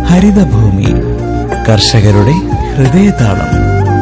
ഹരിതഭൂമി കർഷകരുടെ ഹൃദയതാളം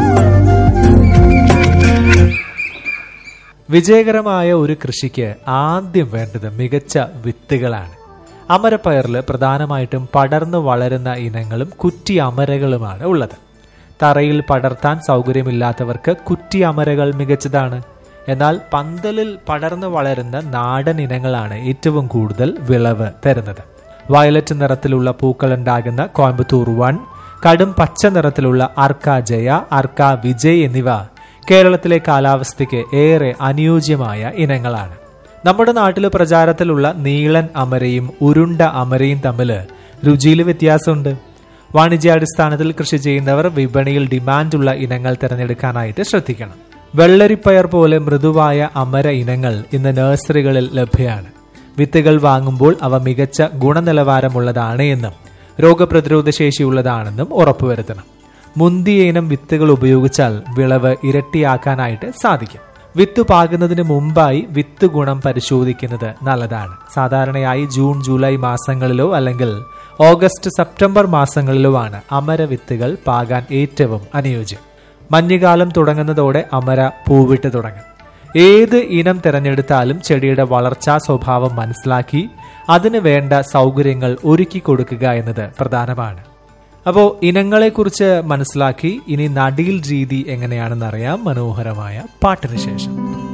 വിജയകരമായ ഒരു കൃഷിക്ക് ആദ്യം വേണ്ടത് മികച്ച വിത്തുകളാണ് അമരപ്പയറിൽ പ്രധാനമായിട്ടും പടർന്നു വളരുന്ന ഇനങ്ങളും കുറ്റി അമരകളുമാണ് ഉള്ളത് തറയിൽ പടർത്താൻ സൗകര്യമില്ലാത്തവർക്ക് കുറ്റി അമരകൾ മികച്ചതാണ് എന്നാൽ പന്തലിൽ പടർന്നു വളരുന്ന നാടൻ ഇനങ്ങളാണ് ഏറ്റവും കൂടുതൽ വിളവ് തരുന്നത് വയലറ്റ് നിറത്തിലുള്ള പൂക്കളുണ്ടാകുന്ന കോയമ്പത്തൂർ വൺ കടും പച്ച നിറത്തിലുള്ള അർക്ക ജയ അർക്ക വിജയ് എന്നിവ കേരളത്തിലെ കാലാവസ്ഥയ്ക്ക് ഏറെ അനുയോജ്യമായ ഇനങ്ങളാണ് നമ്മുടെ നാട്ടിൽ പ്രചാരത്തിലുള്ള നീളൻ അമരയും ഉരുണ്ട അമരയും തമ്മിൽ രുചിയിൽ വ്യത്യാസമുണ്ട് വാണിജ്യാടിസ്ഥാനത്തിൽ കൃഷി ചെയ്യുന്നവർ വിപണിയിൽ ഡിമാൻഡുള്ള ഇനങ്ങൾ തിരഞ്ഞെടുക്കാനായിട്ട് ശ്രദ്ധിക്കണം വെള്ളരിപ്പയർ പോലെ മൃദുവായ അമര ഇനങ്ങൾ ഇന്ന് നഴ്സറികളിൽ ലഭ്യമാണ് വിത്തുകൾ വാങ്ങുമ്പോൾ അവ മികച്ച ഗുണനിലവാരമുള്ളതാണ് എന്നും രോഗപ്രതിരോധ ശേഷിയുള്ളതാണെന്നും ഉറപ്പുവരുത്തണം മുന്തിയ ഇനം വിത്തുകൾ ഉപയോഗിച്ചാൽ വിളവ് ഇരട്ടിയാക്കാനായിട്ട് സാധിക്കും വിത്ത് പാകുന്നതിന് മുമ്പായി വിത്ത് ഗുണം പരിശോധിക്കുന്നത് നല്ലതാണ് സാധാരണയായി ജൂൺ ജൂലൈ മാസങ്ങളിലോ അല്ലെങ്കിൽ ഓഗസ്റ്റ് സെപ്റ്റംബർ മാസങ്ങളിലോ ആണ് അമര വിത്തുകൾ പാകാൻ ഏറ്റവും അനുയോജ്യം മഞ്ഞുകാലം തുടങ്ങുന്നതോടെ അമര പൂവിട്ട് തുടങ്ങും ഏത് ഇനം തിരഞ്ഞെടുത്താലും ചെടിയുടെ വളർച്ചാ സ്വഭാവം മനസ്സിലാക്കി അതിന് വേണ്ട സൗകര്യങ്ങൾ ഒരുക്കി കൊടുക്കുക എന്നത് പ്രധാനമാണ് അപ്പോൾ ഇനങ്ങളെക്കുറിച്ച് മനസ്സിലാക്കി ഇനി നടിയിൽ രീതി എങ്ങനെയാണെന്ന് അറിയാം മനോഹരമായ പാട്ടിന് ശേഷം